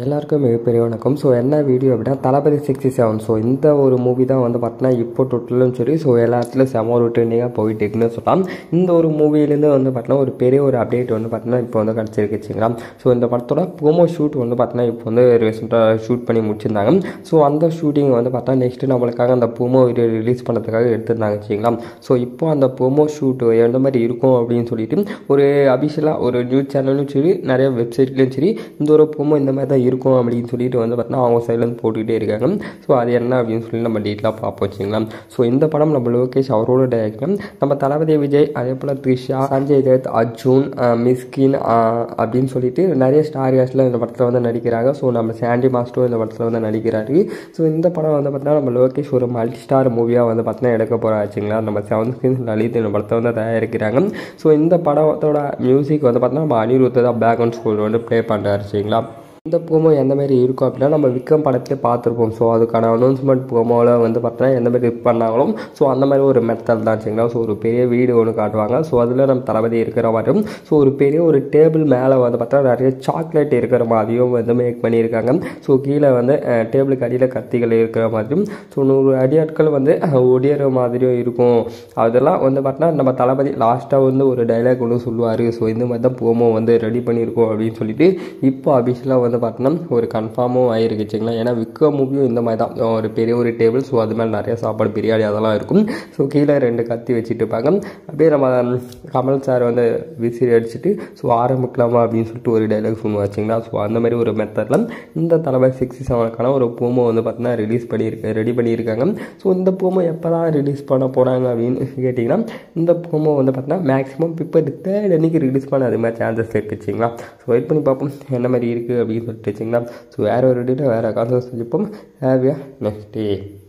எல்லாருக்கும் மிகப்பெரிய வணக்கம் ஸோ என்ன வீடியோ அப்படின்னா தளபதி சிக்ஸ்டி செவன் ஸோ இந்த ஒரு மூவி தான் வந்து பார்த்தீங்கன்னா இப்போ டோட்டலும் சரி ஸோ எல்லா இடத்துலையும் செம ஒரு ட்ரெண்டிங்காக போயிட்டு இருக்குன்னு சொல்லலாம் இந்த ஒரு மூவிலேருந்து வந்து பார்த்தீங்கன்னா ஒரு பெரிய ஒரு அப்டேட் வந்து பார்த்தீங்கன்னா இப்போ வந்து கிடச்சிருக்குச்சுங்களா ஸோ இந்த படத்தோட ப்ரோமோ ஷூட் வந்து பார்த்தீங்கன்னா இப்போ வந்து ரீசெண்டாக ஷூட் பண்ணி முடிச்சிருந்தாங்க ஸோ அந்த ஷூட்டிங் வந்து பார்த்தா நெக்ஸ்ட்டு நம்மளுக்காக அந்த ப்ரோமோ ரிலீஸ் பண்ணுறதுக்காக எடுத்திருந்தாங்க வச்சுங்களா ஸோ இப்போ அந்த ப்ரோமோ ஷூட் எந்த மாதிரி இருக்கும் அப்படின்னு சொல்லிட்டு ஒரு அபிஷியலாக ஒரு நியூஸ் சேனலும் சரி நிறைய வெப்சைட்லேயும் சரி இந்த ஒரு ப்ரோமோ இந்த மாதிரி தான் இருக்கும் அப்படின்னு சொல்லிட்டு வந்து பார்த்தீங்கன்னா அவங்க சைட்லேருந்து போட்டுக்கிட்டே இருக்காங்க ஸோ அது என்ன அப்படின்னு சொல்லி நம்ம டீட்டெயிலாக பார்ப்போம் வச்சுங்களா ஸோ இந்த படம் நம்ம லோகேஷ் அவரோட டைரக்டர் நம்ம தளபதி விஜய் அதே போல் த்ரிஷா சஞ்சய் தத் அர்ஜுன் அஹ், மிஸ்கின் அஹ், அப்படின்னு சொல்லிட்டு நிறைய ஸ்டார் கேஸ்டில் இந்த படத்தில் வந்து நடிக்கிறாங்க ஸோ நம்ம சாண்டி மாஸ்டரும் இந்த படத்தில் வந்து நடிக்கிறாரு ஸோ இந்த படம் வந்து பார்த்தீங்கன்னா நம்ம லோகேஷ் ஒரு மல்டி ஸ்டார் மூவியாக வந்து பார்த்தீங்கன்னா எடுக்க போகிறாச்சுங்களா நம்ம செவன் ஸ்கிரீன் லலித் இந்த படத்தை வந்து தயாரிக்கிறாங்க ஸோ இந்த படத்தோட மியூசிக் வந்து பார்த்தீங்கன்னா நம்ம அனிருத் தான் பேக்ரவுண்ட் ஸ்கூல் வந்து ப்ளே பண்ணுறாருச்சுங்களா இந்த ப்ரோமோ எந்த மாதிரி இருக்கும் அப்படின்னா நம்ம விக்ரம் படத்திலே பார்த்துருப்போம் ஸோ அதுக்கான அனௌன்ஸ்மெண்ட் ப்ரோமோவில் வந்து பார்த்தீங்கன்னா எந்த மாதிரி இது பண்ணாங்களோ ஸோ அந்த மாதிரி ஒரு மெத்தட் தான் வச்சுங்களா ஸோ ஒரு பெரிய வீடு ஒன்று காட்டுவாங்க ஸோ அதில் நம்ம தளபதி இருக்கிற மாதிரியும் ஸோ ஒரு பெரிய ஒரு டேபிள் மேலே வந்து பார்த்தா நிறைய சாக்லேட் இருக்கிற மாதிரியும் வந்து மேக் பண்ணியிருக்காங்க ஸோ கீழே வந்து டேபிளுக்கு அடியில் கத்திகள் இருக்கிற மாதிரியும் ஸோ நூறு அடியாட்கள் வந்து அஹ், ஒடியிற மாதிரியும் இருக்கும் அதெல்லாம் வந்து பார்த்தீங்கன்னா நம்ம தளபதி லாஸ்ட்டாக வந்து ஒரு டைலாக் ஒன்று சொல்லுவார் ஸோ இந்த மாதிரி தான் ப்ரோமோ வந்து ரெடி பண்ணியிருக்கோம் அப்படின்னு சொல்லிட்டு இப்போ அபிஷியலாக வந்து பார்த்தோன்னா ஒரு கன்ஃபார்மும் ஆயிருக்குச்சுங்களா ஏன்னா விக்ரம் மூவியும் இந்த மாதிரி தான் ஒரு பெரிய ஒரு டேபிள் ஸோ அது மேலே நிறைய சாப்பாடு பிரியாணி அதெல்லாம் இருக்கும் ஸோ கீழே ரெண்டு கத்தி வச்சுட்டு இருப்பாங்க அப்படியே நம்ம ம், கமல் சார் வந்து விசிறி அடிச்சுட்டு ஸோ ஆரம்பிக்கலாமா அப்படின்னு சொல்லிட்டு ஒரு டைலாக் சொல்லுவாச்சுங்களா ஸோ அந்த மாதிரி ஒரு மெத்தடில் இந்த தலைமை சிக்ஸ்டி செவனுக்கான ஒரு ப்ரோமோ வந்து பார்த்தீங்கன்னா ரிலீஸ் பண்ணியிருக்க ரெடி பண்ணியிருக்காங்க ஸோ இந்த ப்ரோமோ எப்போ தான் ரிலீஸ் பண்ண போகிறாங்க அப்படின்னு கேட்டிங்கன்னா இந்த ப்ரோமோ வந்து பார்த்தீங்கன்னா மேக்ஸிமம் இப்போ தேர்ட் அன்னைக்கு ரிலீஸ் பண்ண அது மாதிரி சான்சஸ் இருக்குச்சுங்களா ஸோ வெயிட் பண்ணி பார்ப்போம் என்ன மாதிரி இருக்குது அப்படின்னு சொல்லிட்டு வச்சுங்களா ஸோ வேறு ஒரு டேட்டா வேறு கான்சர்ஸ் வச்சுப்போம் ஹேவியா நெக்ஸ்ட் டே